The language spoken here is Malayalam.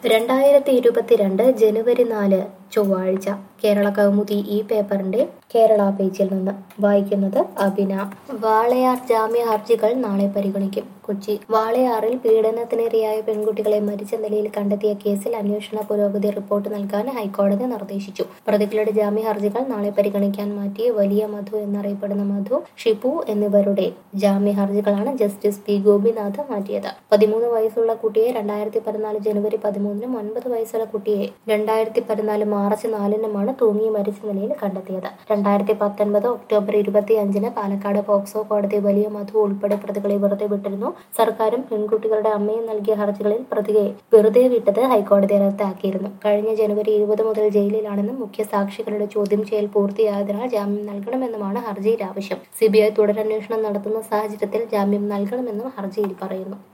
രണ്ടായിരത്തി ഇരുപത്തിരണ്ട് ജനുവരി നാല് ചൊവ്വാഴ്ച കേരള കൗമുദി ഈ പേപ്പറിന്റെ കേരള പേജിൽ നിന്ന് വായിക്കുന്നത് അബിന വാളയാർ ജാമ്യ ഹർജികൾ നാളെ പരിഗണിക്കും കൊച്ചി വാളയാറിൽ പീഡനത്തിനിരയായ പെൺകുട്ടികളെ മരിച്ച നിലയിൽ കണ്ടെത്തിയ കേസിൽ അന്വേഷണ പുരോഗതി റിപ്പോർട്ട് നൽകാൻ ഹൈക്കോടതി നിർദ്ദേശിച്ചു പ്രതികളുടെ ജാമ്യ ഹർജികൾ നാളെ പരിഗണിക്കാൻ മാറ്റി വലിയ മധു എന്നറിയപ്പെടുന്ന മധു ഷിപ്പു എന്നിവരുടെ ജാമ്യ ഹർജികളാണ് ജസ്റ്റിസ് പി ഗോപിനാഥ് മാറ്റിയത് പതിമൂന്ന് വയസ്സുള്ള കുട്ടിയെ രണ്ടായിരത്തി പതിനാല് ജനുവരി പതിമൂന്നിനും ഒൻപത് വയസ്സുള്ള കുട്ടിയെ രണ്ടായിരത്തി പതിനാല് മാർച്ച് നാലിനുമാണ് തൂങ്ങി മരിച്ച നിലയിൽ കണ്ടെത്തിയത് രണ്ടായിരത്തി പത്തൊൻപത് ഒക്ടോബർ ഇരുപത്തി അഞ്ചിന് പാലക്കാട് പോക്സോ കോടതി വലിയ മധു ഉൾപ്പെടെ പ്രതികളെ വെറുതെ വിട്ടിരുന്നു സർക്കാരും പെൺകുട്ടികളുടെ അമ്മയും നൽകിയ ഹർജികളിൽ പ്രതിയെ വെറുതെ വിട്ടത് ഹൈക്കോടതി റദ്ദാക്കിയിരുന്നു കഴിഞ്ഞ ജനുവരി ഇരുപത് മുതൽ ജയിലിലാണെന്നും മുഖ്യ സാക്ഷികളുടെ ചോദ്യം ചെയ്യൽ പൂർത്തിയായതിനാൽ ജാമ്യം നൽകണമെന്നുമാണ് ഹർജിയിൽ ആവശ്യം സിബിഐ തുടരന്വേഷണം നടത്തുന്ന സാഹചര്യത്തിൽ ജാമ്യം നൽകണമെന്നും ഹർജിയിൽ പറയുന്നു